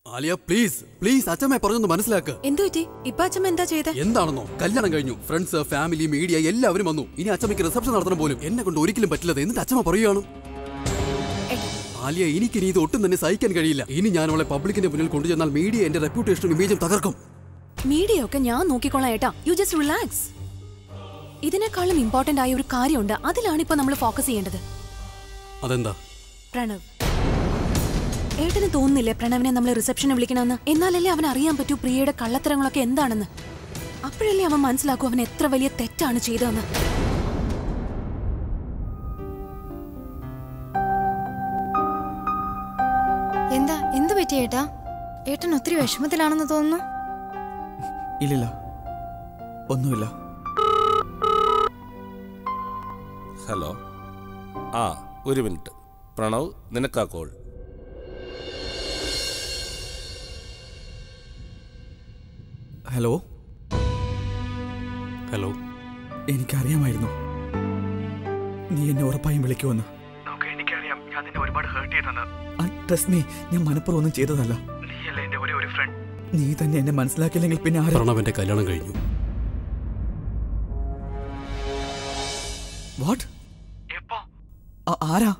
Alia please please അച്ഛമ്മയെ പറഞ്ഞൊന്ന് മനസ്സിലാക്ക് എന്തു പറ്റി ഇപ്പൊ അച്ഛമ്മ എന്താ ചെയ്തേ എന്താണെന്നോ കല്യാണം കഴിഞ്ഞു ഫ്രണ്ട്സ് ഫാമിലി മീഡിയ എല്ലാവരും വന്നു ഇനി അച്ഛമ്മയ്ക്ക് റിസപ്ഷൻ നടത്തണം പോലും എന്നെ കൊണ്ട് ഒരിക്കലും പറ്റില്ലത് എന്നിട്ട് അച്ഛമ്മ പറയുകയാണ് ആലിയ എനിക്കിനി ഇത് ഒട്ടും തന്നെ സഹിക്കാൻ കഴിയില്ല ഇനി ഞാൻ അവളെ പബ്ലിക്കിന്റെ മുന്നിൽ കൊണ്ടുചെന്നാൽ മീഡിയ എന്റെ റെപ്യൂട്ടേഷനും ഇമേജും തകർക്കും മീഡിയ ഒക്കെ ഞാൻ നോക്കിക്കോളാം ഏട്ടാ യു ജസ്റ്റ് റിലാക്സ് ഇതിനേക്കാളും ഇമ്പോർട്ടന്റ് ആയ ഒരു കാര്യമുണ്ട് അതിലാണ് ഇപ്പൊ നമ്മൾ ഫോക്കസ് ചെയ്യേണ്ടത് അതെന്താ പ്രണവ് ഏട്ടന് തോന്നുന്നില്ലേ പ്രണവിനെ നമ്മൾ റിസപ്ഷന് വിളിക്കണമെന്ന് എന്നാലല്ലേ അവൻ അറിയാൻ പറ്റൂ പ്രിയയുടെ കള്ളത്തരങ്ങളൊക്കെ എന്താണെന്ന് അപ്പോഴല്ലേ അവൻ മനസ്സിലാക്കൂ അവൻ എത്ര വലിയ തെറ്റാണ് ചെയ്തതെന്ന് എന്താ എന്ത് പറ്റി ഏട്ടാ ഏട്ടൻ ഒത്തിരി വിഷമത്തിലാണെന്ന് തോന്നുന്നു ഇല്ലില്ല ഒന്നുമില്ല ഹലോ ആ ഒരു മിനിറ്റ് പ്രണവ് നിനക്കാ കോൾ ഹലോ ഹലോ എനിക്കറിയാമായിരുന്നു നീ എന്നെ ഉറപ്പായും വിളിക്കുമെന്ന് എനിക്കറിയാം ഞാൻ നിന്നെ ഒരുപാട് ഹേർട്ട് ചെയ്തെന്ന് ട്രസ്റ്റ് മീ ഞാൻ മനഃപൂർവ്വം ഒന്നും ചെയ്തതല്ല നീയല്ലേ എന്റെ ഒരേ ഒരു ഫ്രണ്ട് നീ തന്നെ എന്നെ മനസ്സിലാക്കിയില്ലെങ്കിൽ പിന്നെ ആരാ പ്രണവന്റെ കല്യാണം കഴിഞ്ഞു വാട്ട് എപ്പോ ആരാ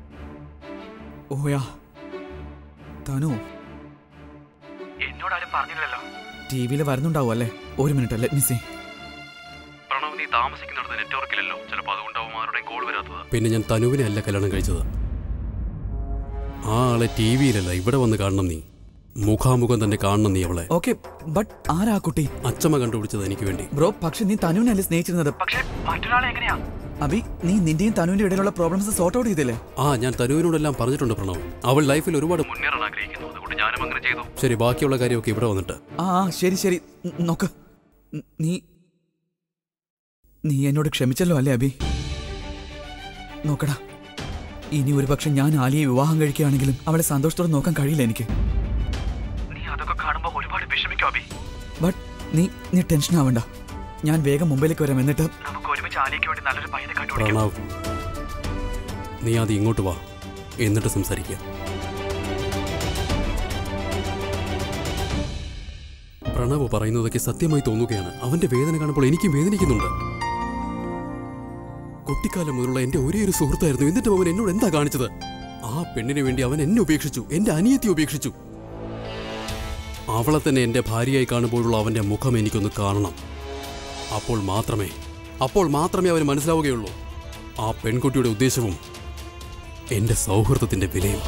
ഓയാ തനു എന്നോടാരും പറഞ്ഞില്ലല്ലോ ടി വിയിൽ വരുന്നുണ്ടാവും അല്ലേ ഒരു minute let me see Pranav നീ താമസിക്കുന്നിടത്ത് നെറ്റ്വർക്കിലല്ലോ ചിലപ്പോൾ അതുകൊണ്ടാവും ആരുടെയും കോൾ വരാത്തത് പിന്നെ ഞാൻ തനുവിനെ അല്ല കല്യാണം കഴിച്ചത് ആ ആളെ ടി വിയിലല്ല ഇവിടെ വന്ന് കാണണം നീ മുഖാമുഖം തന്നെ കാണണം നീ അവളെ ഓക്കെ ബട്ട് ആരാ ആ കുട്ടി അച്ചമ്മ കണ്ടുപിടിച്ചത് എനിക്ക് വേണ്ടി ബ്രോ പക്ഷെ നീ തനുവിനല്ലേ സ്നേഹിച്ചിരുന്നത് പക്ഷെ മറ്റൊരാളെ എങ്ങനെയാ അബി നീ നിന്റെയും തനുവിന്റെ ഇടയിലുള്ള പ്രോബ്ലംസ് സോർട്ട് ഔട്ട് ചെയ്തില്ലേ ആ ഞാൻ തനുവിനോടെല്ലാം പറഞ്ഞിട്ടുണ്ട് പ്രണവ് അവൾ ലൈഫിൽ ഒരുപാട് മുന്നേറാൻ ആഗ്രഹിക്കുന്നു അതുകൊണ്ട് ഞാനും അങ്ങനെ ചെയ്തു ശരി ബാക്കിയുള്ള കാര്യമൊക്കെ ഇവിടെ വന്നിട്ട് ആ ആ, ശരി ശരി ന- നോക്ക് ന- നീ നീ എന്നോട് ക്ഷമിച്ചല്ലോ അല്ലേ അബി നോക്കടാ ഇനി ഒരു പക്ഷെ ഞാൻ ആലിയെ വിവാഹം കഴിക്കുകയാണെങ്കിലും അവളെ സന്തോഷത്തോടെ നോക്കാൻ കഴിയില്ല എനിക്ക് നീ അതൊക്കെ കാണുമ്പോ ഒരുപാട് വിഷമിക്കും അഭി ബട്ട് നീ നീ ടെൻഷൻ ആവണ്ട ഞാൻ വേഗം മുംബൈയിലേക്ക് വരാം എന്നിട്ട് നമുക്ക് ഒരുമിച്ച് ആലിയയ്ക്ക് വേണ്ടി നല്ലൊരു പയ്യനെ കണ്ടുപിടിക്കാം പ്രണവ് നീ ആദ്യം ഇങ്ങോട്ട് വാ എന്നിട്ട് സംസാരിക്കാം പ്രണവ് പറയുന്നതൊക്കെ സത്യമായി തോന്നുകയാണ് അവന്റെ വേദന കാണുമ്പോൾ എനിക്കും വേദനിക്കുന്നുണ്ട് കുട്ടിക്കാലം മുതലുള്ള എന്റെ ഒരേ ഒരു സുഹൃത്തായിരുന്നു എന്നിട്ടും അവൻ എന്നോട് എന്താ കാണിച്ചത് ആ പെണ്ണിന് വേണ്ടി അവൻ എന്നെ ഉപേക്ഷിച്ചു എന്റെ അനിയത്തി ഉപേക്ഷിച്ചു അവളെ തന്നെ എന്റെ ഭാര്യയായി കാണുമ്പോഴുള്ള അവന്റെ മുഖം എനിക്കൊന്ന് കാണണം അപ്പോൾ മാത്രമേ അപ്പോൾ മാത്രമേ അവന് മനസ്സിലാവുകയുള്ളൂ ആ പെൺകുട്ടിയുടെ ഉദ്ദേശവും എന്റെ സൗഹൃദത്തിന്റെ വിലയും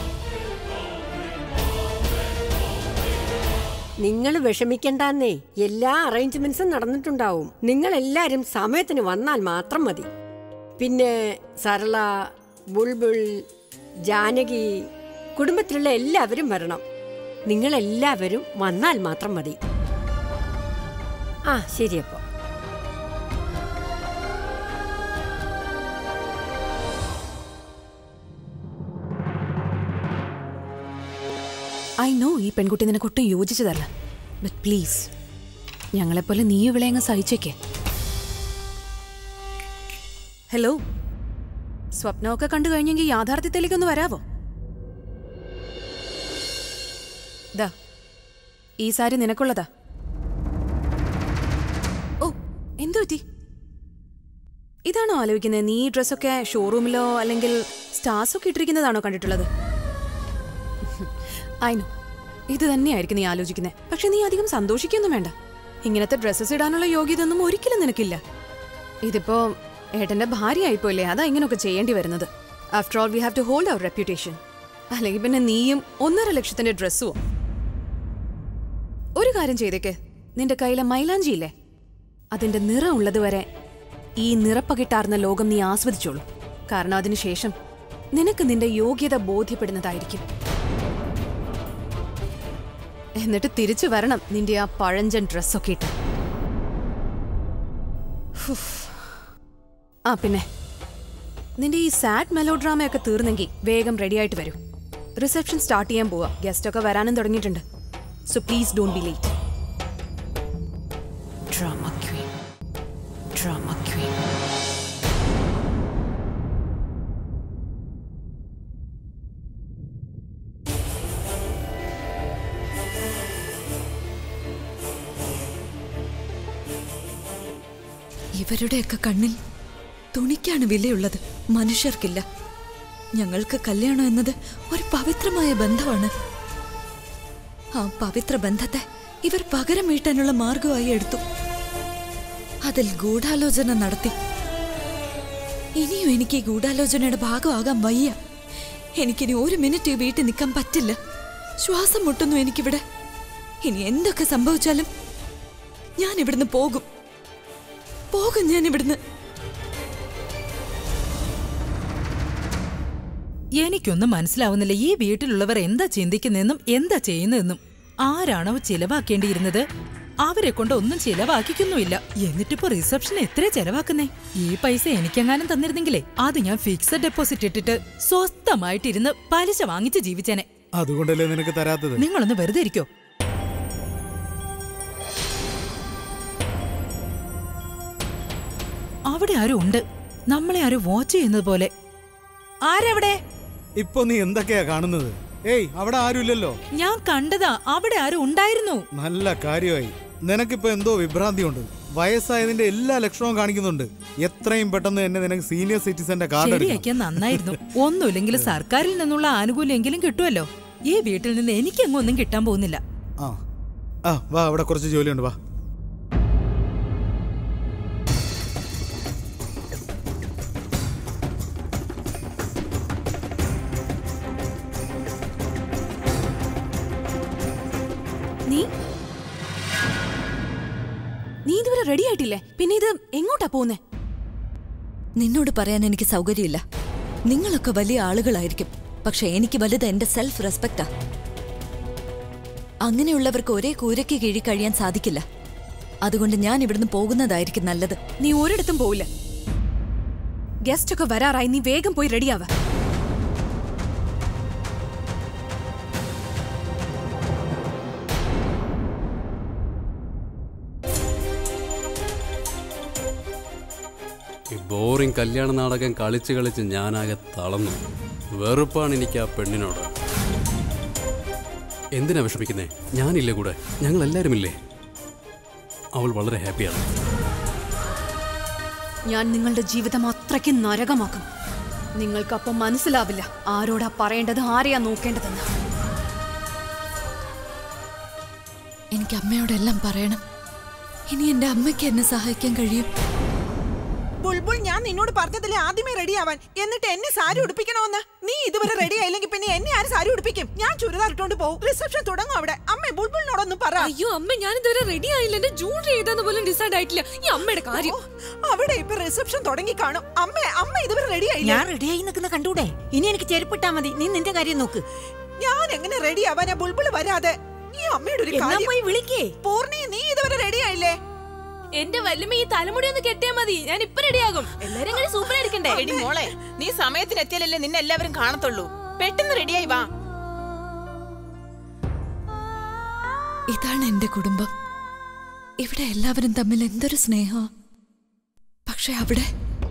നിങ്ങൾ വിഷമിക്കണ്ടെന്നേ എല്ലാ അറേഞ്ച്മെന്റ്സും നടന്നിട്ടുണ്ടാവും നിങ്ങൾ എല്ലാരും സമയത്തിന് വന്നാൽ മാത്രം മതി പിന്നെ സരള ബുൾബുൾ ജാനകി കുടുംബത്തിലുള്ള എല്ലാവരും വരണം നിങ്ങൾ എല്ലാവരും വന്നാൽ മാത്രം മതി ആ ശരിയപ്പോ ഐ നോ ഈ പെൺകുട്ടി നിനക്ക് ഒട്ടും യോജിച്ചതല്ല ബട്ട് പ്ലീസ് ഞങ്ങളെപ്പോലെ നീ ഇവിടെ അങ്ങ് സഹിച്ചേക്കേ ഹലോ സ്വപ്നമൊക്കെ കണ്ടു കഴിഞ്ഞെങ്കിൽ യാഥാർത്ഥ്യത്തിലേക്കൊന്ന് വരാവോ ദാ ഈ സാരി നിനക്കുള്ളതാ ഓ എന്തു പറ്റി ഇതാണോ ആലോചിക്കുന്നത് നീ ഈ ഡ്രസ്സൊക്കെ ഷോറൂമിലോ അല്ലെങ്കിൽ സ്റ്റാർസൊക്കെ ഇട്ടിരിക്കുന്നതാണോ കണ്ടിട്ടുള്ളത് ആയിനോ ഇത് തന്നെയായിരിക്കും നീ ആലോചിക്കുന്നത് പക്ഷെ നീ അധികം സന്തോഷിക്കൊന്നും വേണ്ട ഇങ്ങനത്തെ ഡ്രസ്സസ് ഇടാനുള്ള യോഗ്യതയൊന്നും ഒരിക്കലും നിനക്കില്ല ഇതിപ്പോ ഏട്ടന്റെ ഭാര്യയായിപ്പോയില്ലേ അതാ ഇങ്ങനെയൊക്കെ ചെയ്യേണ്ടി വരുന്നത് after all we have to hold our reputation അല്ലെങ്കിൽ പിന്നെ നീയും ഒന്നര ലക്ഷത്തിന്റെ ഡ്രസ്സുമോ ഒരു കാര്യം ചെയ്തേക്ക് നിന്റെ കയ്യിലെ മൈലാഞ്ചി ഇല്ലേ അതിന്റെ നിറം ഉള്ളതുവരെ ഈ നിറപ്പകിട്ടാർന്ന ലോകം നീ ആസ്വദിച്ചോളൂ കാരണം അതിനുശേഷം നിനക്ക് നിന്റെ യോഗ്യത ബോധ്യപ്പെടുന്നതായിരിക്കും എന്നിട്ട് തിരിച്ചു വരണം നിന്റെ ആ പഴഞ്ചൻ ഡ്രസ്സൊക്കെ ഇട്ട് ഫുഫ്. ആ പിന്നെ നിന്റെ ഈ സാഡ് മെലോഡ്രാമയൊക്കെ തീർന്നെങ്കിൽ വേഗം റെഡി ആയിട്ട് വരൂ റിസപ്ഷൻ സ്റ്റാർട്ട് ചെയ്യാൻ പോവാ ഗസ്റ്റ് ഒക്കെ വരാനും തുടങ്ങിയിട്ടുണ്ട് so please don't be late drama queen drama queen ഇവരുടെയൊക്കെ കണ്ണിൽ തുണിക്കാണ് വിലയുള്ളത് മനുഷ്യർക്കില്ല ഞങ്ങൾക്ക് കല്യാണം എന്നത് ഒരു പവിത്രമായ ബന്ധമാണ് ആ പവിത്ര ബന്ധത്തെ ഇവർ പകരം വീട്ടാനുള്ള മാർഗമായി എടുത്തു അതിൽ ഗൂഢാലോചന നടത്തി ഇനിയും എനിക്ക് ഈ ഗൂഢാലോചനയുടെ ഭാഗമാകാൻ വയ്യ എനിക്കിനി ഒരു മിനിറ്റ് ഈ വീട്ടിൽ നിൽക്കാൻ പറ്റില്ല ശ്വാസം മുട്ടുന്നു എനിക്കിവിടെ ഇനി എന്തൊക്കെ സംഭവിച്ചാലും ഞാൻ ഇവിടുന്ന് പോകും പോകും ഞാൻ ഇവിടുന്ന് എനിക്കൊന്നും മനസ്സിലാവുന്നില്ല ഈ വീട്ടിലുള്ളവർ എന്താ ചിന്തിക്കുന്നതെന്നും എന്താ ചെയ്യുന്നതെന്നും ആരാണോ ചിലവാക്കേണ്ടിയിരുന്നത് അവരെ കൊണ്ട് ഒന്നും ചിലവാക്കിക്കുന്നുമില്ല എന്നിട്ടിപ്പോ റിസപ്ഷൻ എത്ര ചെലവാക്കുന്നേ ഈ പൈസ എനിക്കെങ്ങാനും തന്നിരുന്നെങ്കിലേ അത് ഞാൻ ഫിക്സഡ് ഡെപ്പോസിറ്റ് ഇട്ടിട്ട് സ്വസ്ഥമായിട്ടിരുന്ന് പലിശ വാങ്ങിച്ച് ജീവിച്ചേനെ അതുകൊണ്ടല്ലേ നിനക്ക് തരാത്തത് നിങ്ങളൊന്ന് വെറുതെ ഇരിക്കോ അവിടെ ആരും ഉണ്ട് നമ്മളെ ആരും വാച്ച് ചെയ്യുന്നത് പോലെ ആരവിടെ ഇപ്പൊ നീ എന്തൊക്കെയാ കാണുന്നത് ഏയ് അവിടെ ആരുമില്ലല്ലോ ഞാൻ കണ്ടതാ അവിടെ ആരും ഉണ്ടായിരുന്നു നല്ല കാര്യമായി നിനക്കിപ്പോ എന്തോ വിഭ്രാന്തിയുണ്ട് വയസ്സായതിന്റെ എല്ലാ ലക്ഷണവും കാണിക്കുന്നുണ്ട് എത്രയും പെട്ടെന്ന് തന്നെ നിനക്ക് സീനിയർ സിറ്റിസന്റെ കാർഡ് എടുക്കണം ശരിയാക്കിയാൽ നന്നായിരുന്നു ഒന്നുമില്ലെങ്കിൽ സർക്കാരിൽ നിന്നുള്ള ആനുകൂല്യമെങ്കിലും കിട്ടുമല്ലോ ഈ വീട്ടിൽ നിന്ന് എനിക്കെങ്ങും ഒന്നും കിട്ടാൻ പോകുന്നില്ല ആ ആ വാ അവിടെ കുറച്ച് ജോലിയുണ്ട് വാ നീ നീ ഇതുവരെ റെഡി ആയിട്ടില്ലേ പിന്നെ ഇത് എങ്ങോട്ടാ പോകുന്നേ നിന്നോട് പറയാൻ എനിക്ക് സൗകര്യമില്ല നിങ്ങളൊക്കെ വലിയ ആളുകളായിരിക്കും പക്ഷെ എനിക്ക് വലുത് എന്റെ സെൽഫ് റെസ്പെക്റ്റാ അങ്ങനെയുള്ളവർക്ക് ഒരേ കൂരയ്ക്ക് കീഴിൽ കഴിയാൻ സാധിക്കില്ല അതുകൊണ്ട് ഞാൻ ഇവിടുന്ന് പോകുന്നതായിരിക്കും നല്ലത് നീ ഒരിടത്തും പോവില്ല ഗസ്റ്റ് ഒക്കെ വരാറായി നീ വേഗം പോയി റെഡിയാവ ഈ ബോറിംഗ് കല്യാണ നാടകം കളിച്ച് കളിച്ച് ഞാനാകെ തളർന്നു വെറുപ്പാണ് എനിക്ക് ആ പെണ്ണിനോട് എന്തിനാ വിഷമിക്കുന്നേ ഞാനില്ലേ കൂടെ ഞങ്ങൾ എല്ലാവരും ഇല്ലേ അവൾ വളരെ ഹാപ്പിയാണ് ഞാൻ നിങ്ങളുടെ ജീവിതം അത്രയ്ക്ക് നരകമാക്കും നിങ്ങൾക്കപ്പം മനസ്സിലാവില്ല ആരോടാ പറയേണ്ടത് ആരെയാ നോക്കേണ്ടതെന്ന് എനിക്ക് അമ്മയോടെല്ലാം പറയണം ഇനി എന്റെ അമ്മയ്ക്ക് എന്നെ സഹായിക്കാൻ കഴിയും ബുൾബുൾ ഞാൻ നിന്നോട് പറഞ്ഞതില്ലേ ആദ്യമേ റെഡി ആവാൻ എന്നിട്ട് എന്നെ സാരി ഉടുപ്പിക്കണമെന്ന് നീ ഇതുവരെ റെഡി ആയില്ലെങ്കിൽ പിന്നെ എന്നെ ആര് സാരി ഉടുപ്പിക്കും ഞാൻ ചുരിദാർ ഇട്ടോണ്ട് പോകും റിസപ്ഷൻ തുടങ്ങും അവിടെ അമ്മ ബുൾബുളിനോടൊന്ന് പറ അയ്യോ അമ്മ ഞാൻ ഇതുവരെ റെഡി ആയില്ല എന്റെ ജൂൺ ഏതാന്ന് പോലും ഡിസൈഡ് ആയിട്ടില്ല ഈ അമ്മയുടെ കാര്യം അവിടെ ഇപ്പൊ റിസപ്ഷൻ തുടങ്ങി കാണും അമ്മ അമ്മ ഇതുവരെ റെഡി ആയില്ല ഞാൻ റെഡിയായി നിൽക്കുന്ന കണ്ടൂടെ ഇനി എനിക്ക് ചെരുപ്പിട്ടാ മതി നീ നിന്റെ കാര്യം നോക്ക് ഞാൻ എങ്ങനെ റെഡി ആവാനാ ബുൾബുൾ വരാതെ ഈ അമ്മയുടെ ഒരു എന്നാ കാര്യം പോയി വിളിക്കേ പൂർണ്ണി നീ ഇതുവരെ റെഡി ആയില്ലേ എന്റെ വല്യമ്മ ഈ തലമുടി ഒന്ന് കെട്ടിയാ മതി ഞാൻ ഇപ്പൊ റെഡിയാകും എല്ലാരും കൂടി സൂപ്പർ ആയിരിക്കണ്ടേ എടി മോളെ നീ സമയത്തിന് എത്തിയാലല്ലേ നിന്നെ എല്ലാവരും കാണത്തുള്ളൂ പെട്ടെന്ന് റെഡിയായി വാ ഇതാണ് എന്റെ കുടുംബം ഇവിടെ എല്ലാവരും തമ്മിൽ എന്തൊരു സ്നേഹം പക്ഷെ അവിടെ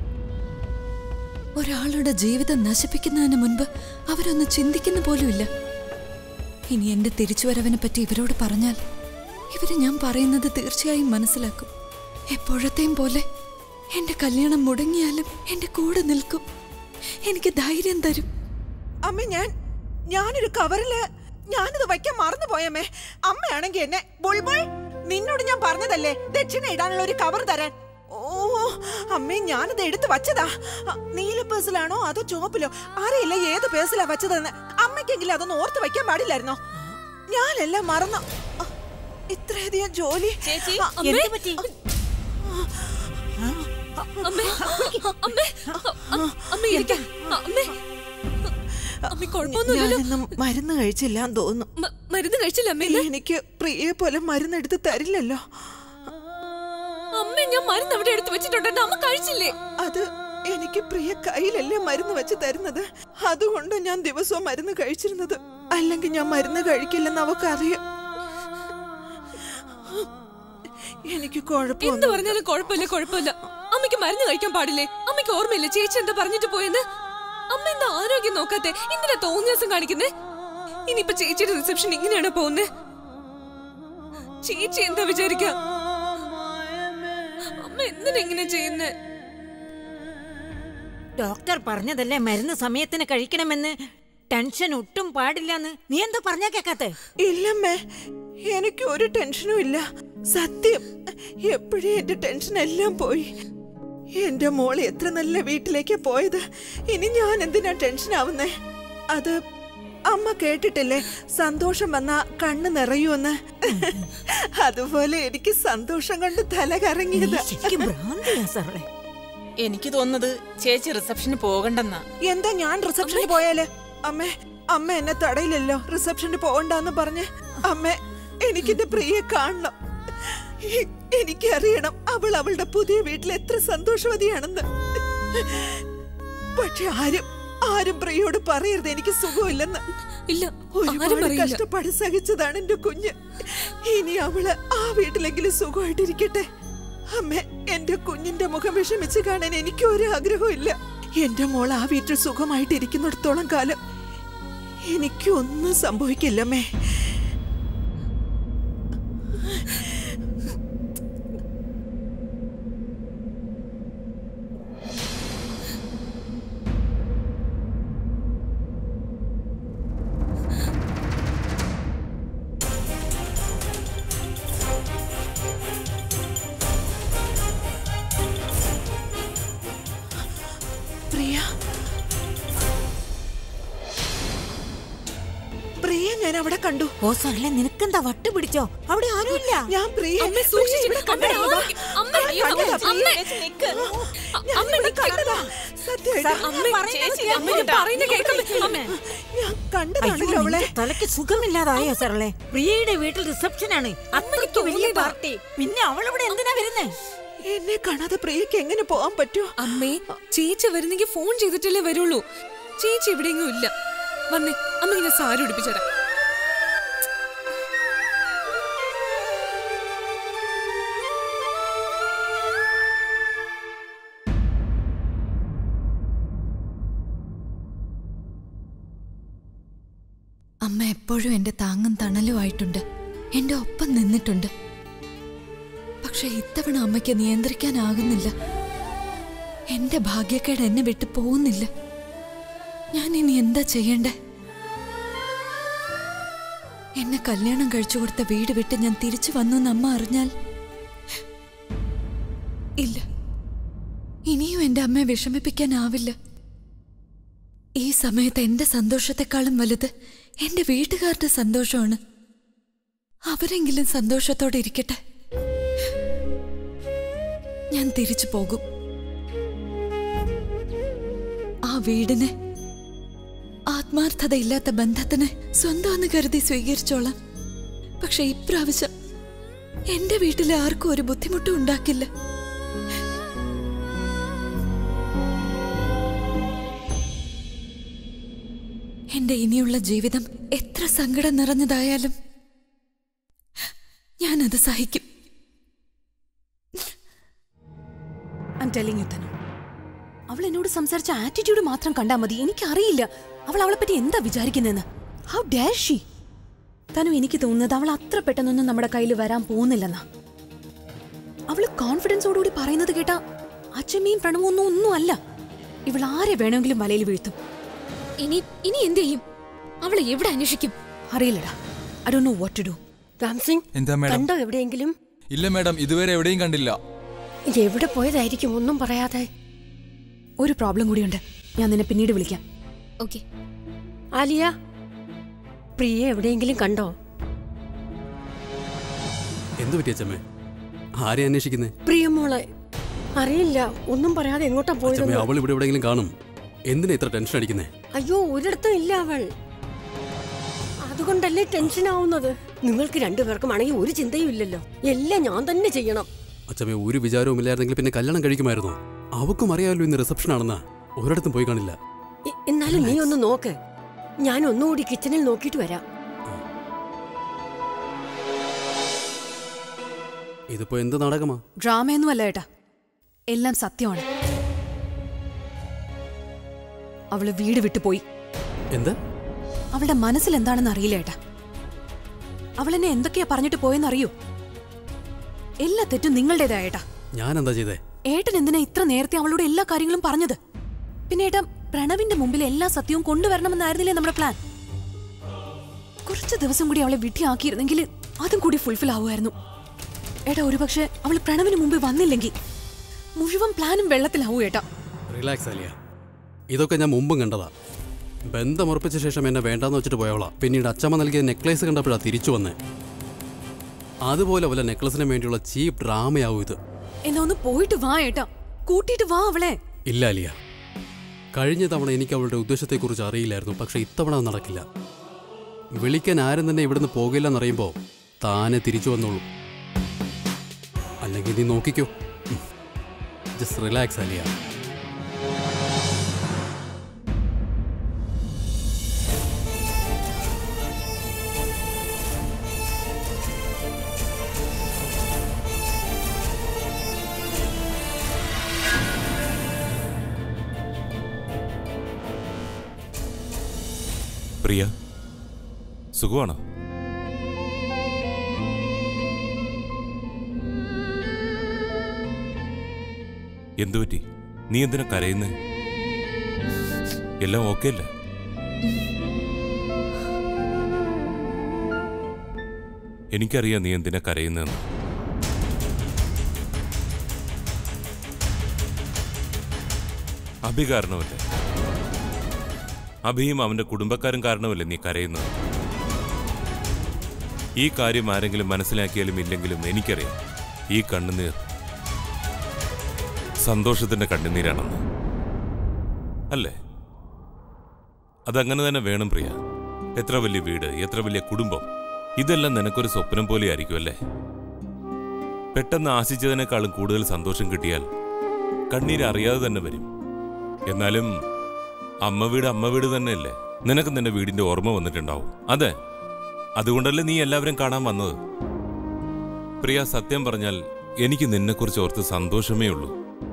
ഒരാളുടെ ജീവിതം നശിപ്പിക്കുന്നതിന് മുൻപ് അവരൊന്ന് ചിന്തിക്കുന്ന പോലുമില്ല ഇനി എന്റെ തിരിച്ചുവരവിനെ പറ്റി ഇവരോട് പറഞ്ഞാൽ ഇവര് ഞാൻ പറയുന്നത് തീർച്ചയായും മനസ്സിലാക്കും എപ്പോഴത്തെയും പോലെ എന്റെ കല്യാണം മുടങ്ങിയാലും എന്റെ കൂടെ നിൽക്കും എനിക്ക് ധൈര്യം തരും അമ്മ ഞാൻ ഞാനൊരു കവറില് ഞാനിത് വയ്ക്കാൻ മറന്നു പോയമ്മേ അമ്മയാണെങ്കി എന്നെ ബുൾബുൾ നിന്നോട് ഞാൻ പറഞ്ഞതല്ലേ ദക്ഷിണ ഇടാനുള്ള ഒരു കവർ തരാൻ ഓ അമ്മേ ഞാനിത് എടുത്ത് വച്ചതാ അ, നീല പേഴ്സിലാണോ അതോ ചുവപ്പിലോ അറിയില്ല ഏത് പേഴ്സിലാ വച്ചതെന്ന് അമ്മയ്ക്കെങ്കിലും അതൊന്ന് ഓർത്ത് വയ്ക്കാൻ പാടില്ലായിരുന്നോ ഞാനെല്ലാം മറന്നു അ, ഇത്രയധികം ജോലി ചേച്ചി, അ, അമ്മേ. എന്ത് പറ്റി അമ്മേ അമ്മേ അമ്മ ഇരിക്ക അമ്മേ അമ്മ കുഴപ്പമൊന്നുമില്ലല്ലോ ഞാനിന്നും മരുന്ന് കഴിച്ചില്ലാന്ന് തോന്നുന്നു മ- മരുന്ന് കഴിച്ചില്ല അമ്മേ നീ എനിക്ക് പ്രിയെ പോലെ മരുന്ന് എടുത്ത് തരില്ലല്ലോ അമ്മ ഞാൻ മരുന്ന് അവിടെ എടുത്ത് വെച്ചിട്ടുണ്ട് അമ്മ കഴിച്ചില്ലേ അത് എനിക്ക് പ്രിയ കയ്യിലല്ലേ മരുന്ന് വെച്ച് തരുന്നത് അതുകൊണ്ട് ഞാൻ ദിവസവും മരുന്ന് കഴിച്ചിരുന്നത് അല്ലെങ്കിൽ ഞാൻ മരുന്ന് കഴിക്കില്ലെന്ന് അവക്കറിയാം എനിക്ക് എന്ത് കുഴപ്പമൊന്നും പറഞ്ഞാലും കുഴപ്പമില്ല കുഴപ്പമില്ല അമ്മയ്ക്ക് മരുന്ന് കഴിക്കാൻ പാടില്ലേ അമ്മയ്ക്ക് ഓർമ്മയില്ല ചേച്ചി എന്താ പറഞ്ഞിട്ട് പോയെന്ന് അമ്മ എന്താ ആരോഗ്യം നോക്കാത്തെ എന്തിനാ തോന്നിയാസം കാണിക്കുന്നേ ഇനിയിപ്പൊ ചേച്ചിയുടെ റിസപ്ഷൻ ഇങ്ങനെയാണോ പോകുന്നേ ചേച്ചി എന്താ വിചാരിക്ക അമ്മ എന്തിനാ ഇങ്ങനെ ചെയ്യുന്നേ ഡോക്ടർ പറഞ്ഞതല്ലേ മരുന്ന് സമയത്തിന് കഴിക്കണമെന്ന് ടെൻഷൻ ഒട്ടും പാടില്ലെന്ന് നീ എന്താ പറഞ്ഞാ കേക്കാത്തെ ഇല്ലമ്മേ എനിക്ക് ഒരു ടെൻഷനും ഇല്ല സത്യം എപ്പോഴേ എന്റെ ടെൻഷൻ എല്ലാം പോയി എന്റെ മോൾ എത്ര നല്ല വീട്ടിലേക്ക് പോയത് ഇനി ഞാൻ എന്തിനാ ടെൻഷൻ ആവുന്നേ അത് അമ്മ കേട്ടിട്ടില്ലേ സന്തോഷം വന്നാ കണ്ണ് നിറയുമെന്ന് അതുപോലെ എനിക്ക് സന്തോഷം കൊണ്ട് തല കറങ്ങിയത് എനിക്ക് തോന്നുന്നത് ചേച്ചി റിസപ്ഷന് പോകണ്ടെന്നാ എന്താ ഞാൻ റിസപ്ഷന് പോയാല് അമ്മേ അമ്മ എന്നെ തടയില്ലല്ലോ റിസപ്ഷന് പോകണ്ടെന്ന് പറഞ്ഞ് അമ്മേ എനിക്കെന്റെ പ്രിയെ കാണണം എ- എനിക്കറിയണം അവൾ അവളുടെ പുതിയ വീട്ടിൽ എത്ര സന്തോഷവതിയാണെന്ന് പക്ഷെ ആരും ആരും പ്രിയോട് പറയരുത് എനിക്ക് സുഖമില്ലെന്ന് ഇല്ല ഒരുപാട് പറയില്ല. കഷ്ടപ്പാട് സഹിച്ചതാണ് എന്റെ കുഞ്ഞ് ഇനി അവള് ആ വീട്ടിലെങ്കിലും സുഖമായിട്ടിരിക്കട്ടെ അമ്മ എന്റെ കുഞ്ഞിന്റെ മുഖം വിഷമിച്ച് കാണാൻ എനിക്ക് ഒരു ആഗ്രഹവും ഇല്ല എന്റെ മോൾ ആ വീട്ടിൽ സുഖമായിട്ടിരിക്കുന്നിടത്തോളം കാലം എനിക്കൊന്നും സംഭവിക്കില്ലമ്മേ പ്രിയ പ്രിയ ഞാൻ അവിടെ കണ്ടു ഓ സർലെ നിനക്കെന്താ വട്ട് പിടിച്ചോ അവിടെ ആരുമില്ല ഞാൻ പ്രിയ അമ്മ സൂക്ഷിച്ച് ഇവിടെ അമ്മ കണ്ടതാ. ആരോഗ്യം- അമ്മ അയ്യോ, കണ്ടതാ, അമ്മ പ്രിയ. ഞാൻ അമ്മ ഇവിടെ നിക്ക്. കണ്ടതാ. സത്യമായിട്ട്. അമ്മ ചേച്ചി അമ്മ ഞാൻ പറയുന്ന കേൾക്കാൻ അമ്മ ഞാൻ കണ്ടതാണല്ലോ അയ്യോ, അവളെ നിന്റെ തലയ്ക്ക് സുഖമില്ലാതായോ സാറല്ലേ പ്രിയയുടെ വീട്ടിൽ റിസപ്ഷൻ ആണ് അത്രയ്ക്ക് വലിയ തോന്നിയതാ. പാർട്ടി പിന്നെ അവൾ ഇവിടെ എന്തിനാ വരുന്നേ എന്നെ കാണാതെ പ്രിയക്ക് എങ്ങനെ പോകാൻ പറ്റുമോ അമ്മേ ചേച്ചി വരുന്നെങ്കിൽ ഫോൺ ചെയ്തിട്ടല്ലേ വരുള്ളൂ ചേച്ചി എവിടെയെങ്കിലും ഇല്ല വന്നേ അമ്മ ഇങ്ങനെ സാരി ഉടുപ്പിച്ചേരാം അമ്മ എപ്പോഴും എന്റെ താങ്ങും തണലുമായിട്ടുണ്ട് എന്റെ ഒപ്പം നിന്നിട്ടുണ്ട് പക്ഷെ ഇത്തവണ അമ്മയ്ക്ക് നിയന്ത്രിക്കാനാകുന്നില്ല എന്റെ ഭാഗ്യക്കേട് എന്നെ വിട്ടു പോകുന്നില്ല ഞാൻ ഇനി എന്താ ചെയ്യണ്ടേ എന്നെ കല്യാണം കഴിച്ചു കൊടുത്ത വീട് വിട്ട് ഞാൻ തിരിച്ചു വന്നു എന്ന് അമ്മ അറിഞ്ഞാൽ ഇല്ല ഇനിയും എന്റെ അമ്മയെ വിഷമിപ്പിക്കാനാവില്ല ഈ സമയത്ത് എന്റെ സന്തോഷത്തെക്കാളും വലുത് എന്റെ വീട്ടുകാരുടെ സന്തോഷമാണ് അവരെങ്കിലും സന്തോഷത്തോടെ ഇരിക്കട്ടെ ഞാൻ തിരിച്ചു പോകും ആ വീടിനെ ആത്മാർത്ഥതയില്ലാത്ത ബന്ധത്തിന് സ്വന്തമെന്ന് കരുതി സ്വീകരിച്ചോളാം പക്ഷെ ഇപ്രാവശ്യം എന്റെ വീട്ടിലെ ആർക്കും ഒരു ബുദ്ധിമുട്ടും ഉണ്ടാക്കില്ല എന്റെ ഇനിയുള്ള ജീവിതം എത്ര സങ്കടം നിറഞ്ഞതായാലും ഞാനത് സഹിക്കും ഐം ടെലിംഗ് യു തനു അവൾ എന്നോട് സംസാരിച്ച ആറ്റിറ്റ്യൂഡ് മാത്രം കണ്ടാൽ മതി എനിക്കറിയില്ല അവൾ അവളെ പറ്റി എന്താ വിചാരിക്കുന്നതെന്ന് ഹൗ ഡയർ ഷീ തനു എനിക്ക് തോന്നുന്നത് അവൾ അത്ര പെട്ടെന്നൊന്നും നമ്മുടെ കയ്യിൽ വരാൻ പോകുന്നില്ലെന്നാ അവള് കോൺഫിഡൻസോടുകൂടി പറയുന്നത് കേട്ടാ അച്ഛമ്മയും പ്രണവൊന്നും ഒന്നും അല്ല ഇവൾ ആരെ വേണമെങ്കിലും വലയിൽ വീഴ്ത്തും ഇനി ഇനി എന്ത് ചെയ്യും അവളെ എവിടെ അന്വേഷിക്കും അറിയില്ലടാ I do know what to do Ramsingh എന്താ മാഡം കണ്ടോ എവിടെയെങ്കിലും ഇല്ല മാഡം ഇതുവരെ എവിടെയും കണ്ടില്ല എവിടെ പോയതായിരിക്കും ഒന്നും പറയാതെ ഒരു പ്രോബ്ലം കൂടിയുണ്ട് ഞാൻ നിന്നെ പിന്നീട് വിളിക്കാം ഓക്കെ ആലിയ പ്രിയെ എവിടെയെങ്കിലും കണ്ടോ എന്തു പറ്റി അച്ഛമ്മേ ആരെ അന്വേഷിക്കുന്നേ പ്രിയമോളെ അറിയില്ല ഒന്നും പറയാതെ എങ്ങോട്ടാ അച്ഛമ്മേ പോയത് അവൾ ഇവിടെ എവിടെയെങ്കിലും കാണും എന്തിനാ ഇത്ര ടെൻഷൻ അടിക്കുന്നേ അയ്യോ ഒരിടത്തും ഇല്ല അവൾ അതുകൊണ്ടല്ലേ ടെൻഷൻ ആവുന്നത് നിങ്ങൾക്ക് രണ്ടുപേർക്കും ആണെങ്കിൽ ഒരു ചിന്തയും ഇല്ലല്ലോ എല്ലാം ഞാൻ തന്നെ ചെയ്യണം അച്ഛമ്മേ ഒരു വിചാരവും ഇല്ലായിരുന്നെങ്കിൽ പിന്നെ കല്യാണം കഴിക്കുമായിരുന്നോ അവക്കും അറിയാമല്ലോ ഇന്ന് റിസപ്ഷൻ ആണെന്ന് ഒരിടത്തും പോയി കാണില്ല എ- എന്നാലും നീ ഒന്ന് നോക്ക് ഞാൻ ഒന്നുകൂടി കിച്ചണിൽ നോക്കിയിട്ട് വരാം ഇതിപ്പോ എന്ത് നാടകമാ ഡ്രാമയൊന്നുമല്ല ഏട്ടാ എല്ലാം സത്യമാണ് അവള് വീട് വിട്ടുപോയി എന്താ അവളുടെ മനസ്സിൽ എന്താണെന്ന് അറിയില്ല ഏട്ടാ അവൾ എന്നെ എന്തൊക്കെയാ പറഞ്ഞിട്ട് പോയെന്ന് അറിയോ എല്ലാ തെറ്റും നിങ്ങളുടേതാ ഏട്ടാ ഞാൻ എന്താ ചെയ്തേ ഏട്ടൻ എന്തിനാ ഇത്ര നേരത്തെ അവളോട് എല്ലാ കാര്യങ്ങളും പറഞ്ഞത് പിന്നെ ഏട്ടാ പ്രണവിന്റെ മുമ്പിൽ എല്ലാ സത്യവും കൊണ്ടുവരണമെന്നായിരുന്നില്ലേ നമ്മുടെ പ്ലാൻ കുറച്ച് ദിവസം കൂടി അവളെ വിട്ടിയാക്കിയിരുന്നെങ്കിൽ അതും കൂടി ഫുൾഫിൽ ആവുമായിരുന്നു ഏട്ടാ ഒരുപക്ഷെ അവൾ പ്രണവിന് മുമ്പിൽ വന്നില്ലെങ്കിൽ മുഴുവൻ പ്ലാനും വെള്ളത്തിലാവൂ ഏട്ടാ റിലാക്സ് അലിയ ഇതൊക്കെ ഞാൻ മുമ്പും കണ്ടതാ ബന്ധമുറപ്പിച്ച ശേഷം എന്നെ വേണ്ടാന്ന് വെച്ചിട്ട് പോയവളാ പിന്നീട് അച്ചമ്മ നൽകിയ നെക്ലേസ് കണ്ടപ്പോഴാ തിരിച്ചു വന്നേ അതുപോലെ വല്ല നെക്ലസിന് വേണ്ടിയുള്ള ചീപ്പ് ഡ്രാമയാവും ഇത് എന്നാ ഒന്ന് പോയിട്ട് വാ ഏട്ടാ കൂട്ടിയിട്ട് വാ അവളെ ഇല്ല അലിയ കഴിഞ്ഞ തവണ എനിക്ക് അവളുടെ ഉദ്ദേശത്തെക്കുറിച്ച് അറിയില്ലായിരുന്നു പക്ഷെ ഇത്തവണ അത് നടക്കില്ല വിളിക്കാൻ ആരും തന്നെ ഇവിടുന്ന് പോകില്ലെന്നറിയുമ്പോൾ താനെ തിരിച്ചു വന്നോളൂ അല്ലെങ്കിൽ നീ നോക്കിക്കോ ജസ്റ്റ് റിലാക്സ് അലിയ പ്രിയ സുഖമാണോ എന്തു പറ്റി നീ എന്തിനാ കരയുന്നേ എല്ലാം ഓക്കെ അല്ലേ എനിക്കറിയാം നീ എന്തിനാ കരയുന്നതെന്ന് അഭി കാരണമല്ലേ അഭിയും അവന്റെ കുടുംബക്കാരും കാരണമല്ലേ നീ കരയുന്നത് ഈ കാര്യം ആരെങ്കിലും മനസ്സിലാക്കിയാലും ഇല്ലെങ്കിലും എനിക്കറിയാം ഈ കണ്ണുനീർ സന്തോഷത്തിന്റെ കണ്ണുനീരാണെന്ന് അല്ലേ അതങ്ങനെ തന്നെ വേണം പ്രിയ എത്ര വലിയ വീട് എത്ര വലിയ കുടുംബം ഇതെല്ലാം നിനക്കൊരു സ്വപ്നം പോലെ ആയിരിക്കും അല്ലേ പെട്ടെന്ന് ആശിച്ചതിനേക്കാളും കൂടുതൽ സന്തോഷം കിട്ടിയാൽ കണ്ണീര് അറിയാതെ തന്നെ വരും എന്നാലും അമ്മ വീട് അമ്മ വീട് തന്നെയല്ലേ നിനക്ക് നിന്റെ വീടിന്റെ ഓർമ്മ വന്നിട്ടുണ്ടാവും അതെ അതുകൊണ്ടല്ലേ നീ എല്ലാവരും കാണാൻ വന്നത് പ്രിയ സത്യം പറഞ്ഞാൽ എനിക്ക് നിന്നെക്കുറിച്ച് ഓർത്ത് സന്തോഷമേ ഉള്ളൂ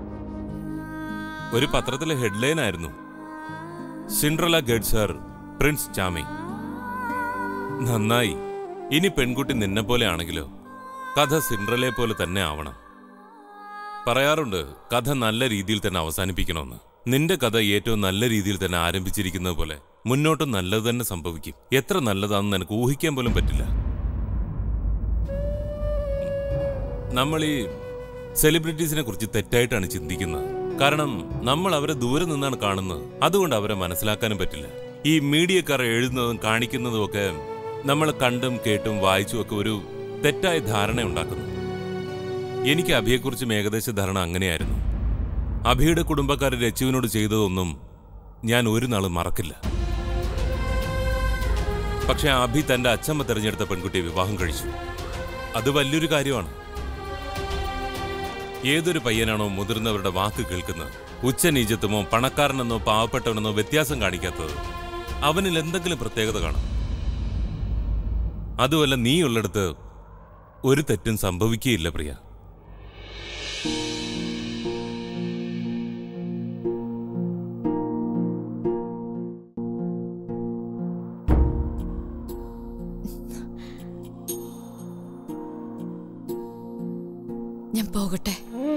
ഒരു പത്രത്തിലെ ഹെഡ്ലൈൻ ആയിരുന്നു സിൻഡ്രല ഗഡ്സർ പ്രിൻസ് ചാമി നന്നായി ഇനി പെൺകുട്ടി നിന്നെ പോലെ ആണെങ്കിലോ കഥ സിൻഡ്രലയെ പോലെ തന്നെ ആവണം പറയാറുണ്ട് കഥ നല്ല രീതിയിൽ തന്നെ അവസാനിപ്പിക്കണമെന്ന് നിന്റെ കഥ ഏറ്റവും നല്ല രീതിയിൽ തന്നെ ആരംഭിച്ചിരിക്കുന്നത് പോലെ മുന്നോട്ടും നല്ലത് തന്നെ സംഭവിക്കും എത്ര നല്ലതാണെന്ന് എനിക്ക് ഊഹിക്കാൻ പോലും പറ്റില്ല നമ്മൾ ഈ സെലിബ്രിറ്റീസിനെ കുറിച്ച് തെറ്റായിട്ടാണ് ചിന്തിക്കുന്നത് കാരണം നമ്മൾ അവരെ ദൂരെ നിന്നാണ് കാണുന്നത് അതുകൊണ്ട് അവരെ മനസ്സിലാക്കാനും പറ്റില്ല ഈ മീഡിയക്കാർ എഴുതുന്നതും കാണിക്കുന്നതും ഒക്കെ നമ്മൾ കണ്ടും കേട്ടും വായിച്ചും ഒക്കെ ഒരു തെറ്റായ ധാരണ ഉണ്ടാക്കുന്നു എനിക്ക് അഭിയെക്കുറിച്ചും ഏകദേശ ധാരണ അങ്ങനെയായിരുന്നു അഭിയുടെ കുടുംബക്കാർ രച്ചുവിനോട് ചെയ്തതൊന്നും ഞാൻ ഒരു നാളും മറക്കില്ല പക്ഷെ അഭി തന്റെ അച്ഛമ്മ തെരഞ്ഞെടുത്ത പെൺകുട്ടിയെ വിവാഹം കഴിച്ചു അത് വലിയൊരു കാര്യമാണ് ഏതൊരു പയ്യനാണോ മുതിർന്നവരുടെ വാക്ക് കേൾക്കുന്നത് ഉച്ചനീചത്വമോ പണക്കാരനെന്നോ പാവപ്പെട്ടവനെന്നോ വ്യത്യാസം കാണിക്കാത്തത് അവനിൽ എന്തെങ്കിലും പ്രത്യേകത കാണും അതുമല്ല നീ ഉള്ളിടത്ത് ഒരു തെറ്റും സംഭവിക്കുകയില്ല പ്രിയ ഞാൻ പോകട്ടെ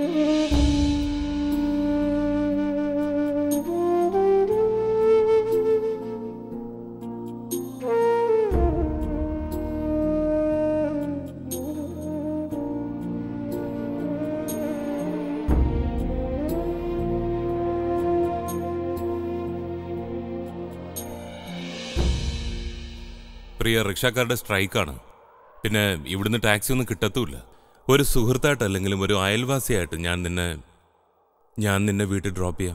പ്രിയ റിക്ഷക്കാരുടെ സ്ട്രൈക്കാണ് പിന്നെ ഇവിടുന്ന് ടാക്സി ഒന്നും കിട്ടത്തുമില്ല ഒരു സുഹൃത്തായിട്ടല്ലെങ്കിലും ഒരു അയൽവാസിയായിട്ട് ഞാൻ നിന്നെ ഞാൻ നിന്നെ വീട്ടിൽ ഡ്രോപ്പ് ചെയ്യാം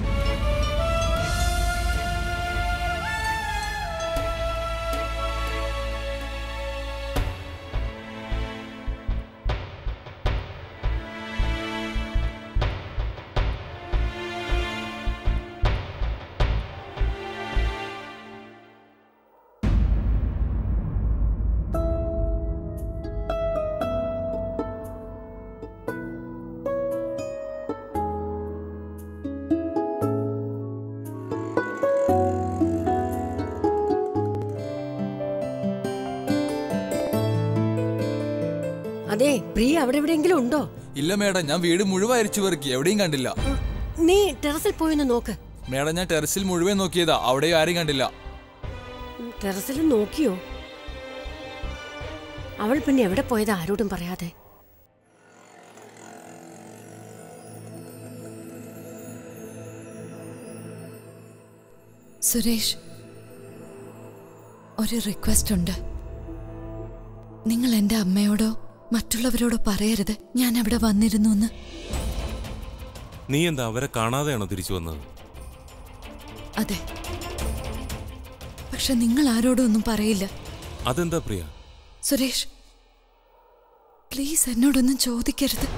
അതെ പ്രിയ അവിടെ എവിടെയെങ്കിലും ഉണ്ടോ ഇല്ല മേഡം ഞാൻ വീട് മുഴുവൻ അരിച്ചു പെറുക്കി എവിടെയും കണ്ടില്ല നീ ടെറസിൽ പോയെന്ന് നോക്ക് മേഡം ഞാൻ ടെറസിൽ മുഴുവൻ നോക്കിയതാ അവിടെയും ആരെയും കണ്ടില്ല ടെറസിൽ നോക്കിയോ അവൾ പിന്നെ എവിടെ പോയത് ആരോടും പറയാതെ സുരേഷ് ഒരു റിക്വസ്റ്റ് ഉണ്ട് നിങ്ങൾ എൻ്റെ അമ്മയോടോ മറ്റുള്ളവരോടോ പറയരുത് ഞാൻ അവിടെ വന്നിരുന്നു എന്ന് നീ എന്താ അവരെ കാണാതെയാണോ തിരിച്ചു വന്നത് അതെ പക്ഷെ നിങ്ങൾ ആരോടും ഒന്നും പറയില്ല അതെന്താ പ്രിയ സുരേഷ് പ്ലീസ് എന്നോടൊന്നും ചോദിക്കരുത്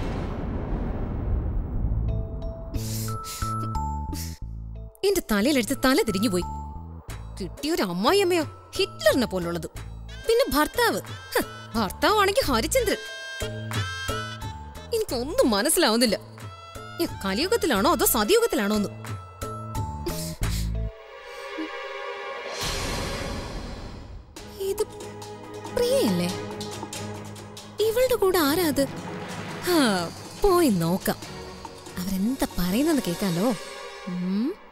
എന്റെ തലയിലെടുത്ത് തല തിരിഞ്ഞുപോയി കിട്ടിയൊരു അമ്മായിയമ്മയോ ഹിറ്റ്ലറിനെ പോലുള്ളത് പിന്നെ ഭർത്താവ് ഹ്, ഭർത്താവാണെങ്കിൽ ഹരിചന്ദ്രൻ എനിക്കൊന്നും മനസ്സിലാവുന്നില്ല ഞാൻ കലിയുഗത്തിലാണോ അതോ സതിയുഗത്തിലാണോ എന്ന് ഇത് പ്രിയല്ലേ ഇവളുടെ കൂടെ ആരാ അത് ഹാ, പോയി നോക്കാം അവരെന്താ പറയുന്നെന്ന് കേൾക്കാലോ ഉം